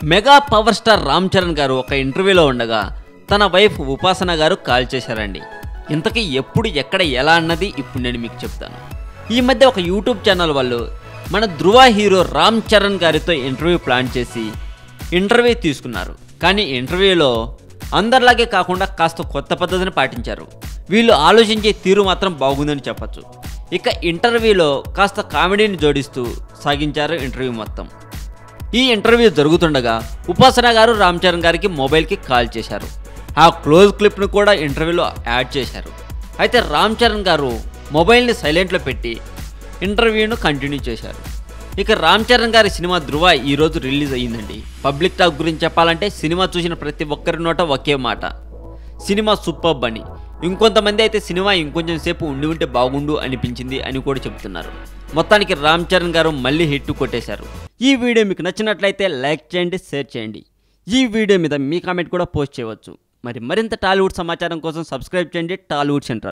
mega power star Ram Charan గారు ఒక ఇంటర్వ్యూలో ఉండగా తన వైఫ్ ఉపాసన గారు కాల్ చేశారండి ఇంతకీ ఎప్పుడు ఎక్కడ ఎలా అన్నది ఇప్పుడు నేను మీకు చెప్తాను ఈ మధ్య ఒక యూట్యూబ్ ఛానల్ వాళ్ళు మన ధృవ హీరో రామ్ చరణ్ గారితో ఇంటర్వ్యూ ప్లాన్ చేసి ఇంటర్వ్యూ తీసుకున్నారు కానీ ఇంటర్వ్యూలో అందరిలాగే కాకుండా కాస్త కొత్త పద్ధతిని పాటించారు వీళ్ళు ఆలోచించే తీరు మాత్రం బాగుందని చెప్పచ్చు ఇక ఇంటర్వ్యూలో కాస్త కామెడీని జోడిస్తూ సాగించారు ఇంటర్వ్యూ మొత్తం ఈ ఇంటర్వ్యూ జరుగుతుండగా ఉపాసన గారు రామ్ చరణ్ గారికి మొబైల్కి కాల్ చేశారు ఆ క్లోజ్ క్లిప్ను కూడా ఇంటర్వ్యూలో యాడ్ చేశారు అయితే రామ్ చరణ్ గారు మొబైల్ని సైలెంట్లో పెట్టి ఇంటర్వ్యూను కంటిన్యూ చేశారు ఇక రామ్ చరణ్ గారి సినిమా ధృవ ఈరోజు రిలీజ్ అయ్యిందండి పబ్లిక్ టాక్ గురించి చెప్పాలంటే సినిమా చూసిన ప్రతి ఒక్కరి నోట ఒకే మాట సినిమా సూపర్బ్ అని ఇంకొంతమంది అయితే సినిమా ఇంకొంచెం సేపు ఉండి ఉంటే బాగుండు అనిపించింది అని కూడా చెప్తున్నారు మొత్తానికి రామ్ చరణ్ గారు మళ్ళీ హిట్ కొట్టేశారు ఈ వీడియో మీకు నచ్చినట్లయితే లైక్ చేయండి షేర్ చేయండి ఈ వీడియో మీద మీ కామెంట్ కూడా పోస్ట్ చేయవచ్చు మరి మరింత టాలీవుడ్ సమాచారం కోసం సబ్స్క్రైబ్ చేయండి టాలీవుడ్ సెంటర్